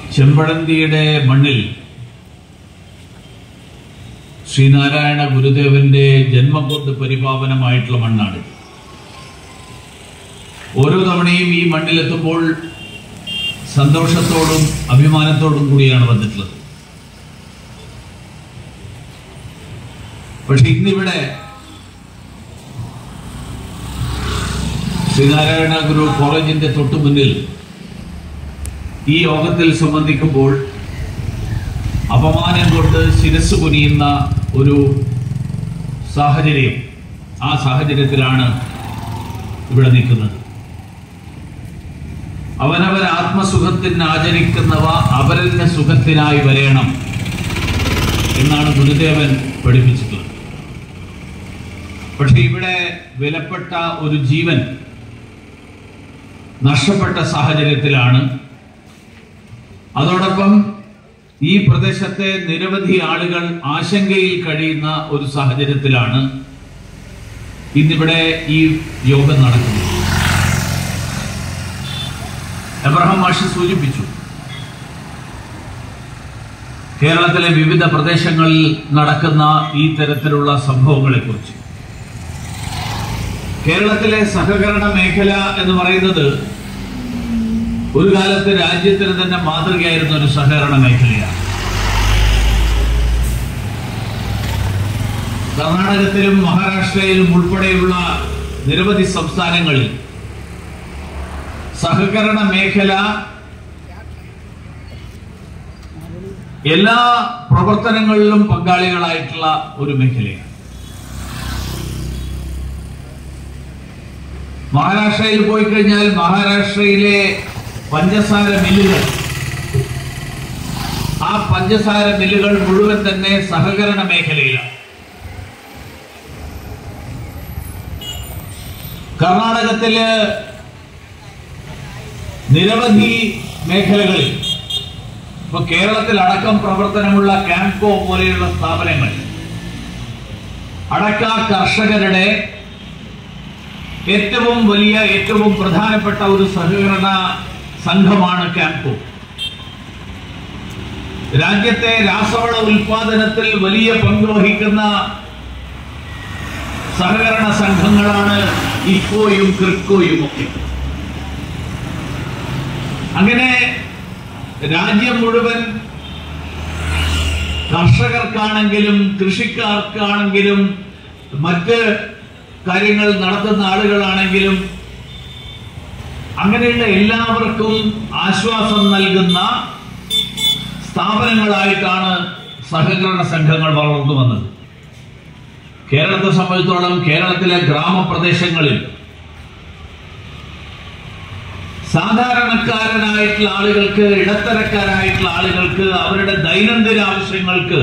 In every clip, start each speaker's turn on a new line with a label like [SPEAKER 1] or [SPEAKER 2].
[SPEAKER 1] ചെമ്പഴന്തിയുടെ മണ്ണിൽ ശ്രീനാരായണ ഗുരുദേവന്റെ ജന്മം കൊണ്ട് പരിപാവനമായിട്ടുള്ള മണ്ണാണ് ഓരോ തവണയും ഈ മണ്ണിലെത്തുമ്പോൾ സന്തോഷത്തോടും അഭിമാനത്തോടും കൂടിയാണ് വന്നിട്ടുള്ളത് പക്ഷെ ഇന്നിവിടെ ശ്രീനാരായണ ഗുരു കോളേജിന്റെ തൊട്ടു മുന്നിൽ ഈ യോഗത്തിൽ സംബന്ധിക്കുമ്പോൾ അപമാനം കൊണ്ട് ശിരസ് കുനിയുന്ന ഒരു സാഹചര്യം ആ സാഹചര്യത്തിലാണ് ഇവിടെ നിൽക്കുന്നത് അവനവൻ ആത്മസുഖത്തിന് ആചരിക്കുന്നവ അവരന്റെ സുഖത്തിനായി വരയണം എന്നാണ് ഗുരുദേവൻ പഠിപ്പിച്ചിട്ടുള്ളത് പക്ഷെ ഇവിടെ വിലപ്പെട്ട ഒരു ജീവൻ നഷ്ടപ്പെട്ട സാഹചര്യത്തിലാണ് അതോടൊപ്പം ഈ പ്രദേശത്തെ നിരവധി ആളുകൾ ആശങ്കയിൽ കഴിയുന്ന ഒരു സാഹചര്യത്തിലാണ് ഇന്നിവിടെ ഈ യോഗം നടക്കുന്നത് എബ്രഹാം മാഷി സൂചിപ്പിച്ചു കേരളത്തിലെ വിവിധ പ്രദേശങ്ങളിൽ നടക്കുന്ന ഈ തരത്തിലുള്ള സംഭവങ്ങളെക്കുറിച്ച് കേരളത്തിലെ സഹകരണ മേഖല എന്ന് പറയുന്നത് ഒരു കാലത്ത് രാജ്യത്തിന് തന്നെ മാതൃകയായിരുന്ന ഒരു സഹകരണ മേഖലയാണ് കർണാടകത്തിലും മഹാരാഷ്ട്രയിലും ഉൾപ്പെടെയുള്ള നിരവധി സംസ്ഥാനങ്ങളിൽ സഹകരണ മേഖല എല്ലാ പ്രവർത്തനങ്ങളിലും പങ്കാളികളായിട്ടുള്ള ഒരു മേഖലയാണ് മഹാരാഷ്ട്രയിൽ പോയി കഴിഞ്ഞാൽ മഹാരാഷ്ട്രയിലെ പഞ്ചസാര മില്ലുകൾ ആ പഞ്ചസാര മില്ലുകൾ മുഴുവൻ തന്നെ സഹകരണ മേഖലയിലാണ് കർണാടകത്തില് നിരവധി മേഖലകളിൽ ഇപ്പൊ കേരളത്തിൽ അടക്കം പ്രവർത്തനമുള്ള ക്യാംകോ പോലെയുള്ള സ്ഥാപനങ്ങൾ അടക്ക കർഷകരുടെ ഏറ്റവും വലിയ ഏറ്റവും പ്രധാനപ്പെട്ട ഒരു സഹകരണ സംഘമാണ് ക്യാംകോ രാജ്യത്തെ രാസവള ഉൽപാദനത്തിൽ വലിയ പങ്ക് വഹിക്കുന്ന സഹകരണ സംഘങ്ങളാണ് ഇഫോയും ക്രിക്കോയും ഒക്കെ അങ്ങനെ രാജ്യം മുഴുവൻ കർഷകർക്കാണെങ്കിലും കൃഷിക്കാർക്കാണെങ്കിലും മറ്റ് കാര്യങ്ങൾ നടത്തുന്ന ആളുകളാണെങ്കിലും അങ്ങനെയുള്ള എല്ലാവർക്കും ആശ്വാസം നൽകുന്ന സ്ഥാപനങ്ങളായിട്ടാണ് സഹകരണ സംഘങ്ങൾ വളർന്നു വന്നത് കേരളത്തെ സംബന്ധിച്ചോളം കേരളത്തിലെ ഗ്രാമപ്രദേശങ്ങളിൽ സാധാരണക്കാരനായിട്ടുള്ള ആളുകൾക്ക് ഇടത്തരക്കാരായിട്ടുള്ള ആളുകൾക്ക് അവരുടെ ദൈനംദിന ആവശ്യങ്ങൾക്ക്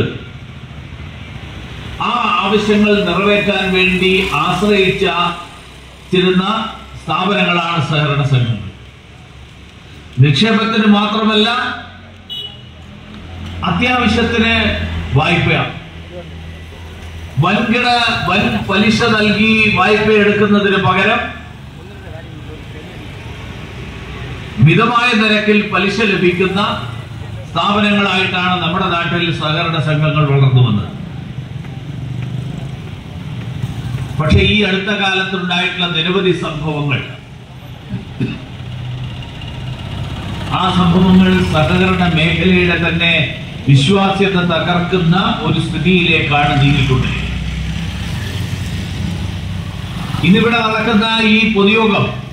[SPEAKER 1] ആ ആവശ്യങ്ങൾ നിറവേറ്റാൻ വേണ്ടി ആശ്രയിച്ച ചിരുന്ന സ്ഥാപനങ്ങളാണ് സഹകരണ സംഘങ്ങൾ നിക്ഷേപത്തിന് മാത്രമല്ല അത്യാവശ്യത്തിന് വായ്പയാണ് വൻകിട വൻ പലിശ നൽകി വായ്പ എടുക്കുന്നതിന് പകരം മിതമായ നിരക്കിൽ പലിശ ലഭിക്കുന്ന സ്ഥാപനങ്ങളായിട്ടാണ് നമ്മുടെ നാട്ടിൽ സഹകരണ സംഘങ്ങൾ വളർന്നു വന്നത് പക്ഷെ ഈ അടുത്ത കാലത്തുണ്ടായിട്ടുള്ള നിരവധി സംഭവങ്ങൾ ആ സംഭവങ്ങൾ സഹകരണ മേഖലയുടെ തന്നെ വിശ്വാസ്യത തകർക്കുന്ന ഒരു സ്ഥിതിയിലേക്കാണ് നീങ്ങിക്കൊണ്ടിരിക്കുന്നത് ഇന്നിവിടെ നടക്കുന്ന ഈ പൊതുയോഗം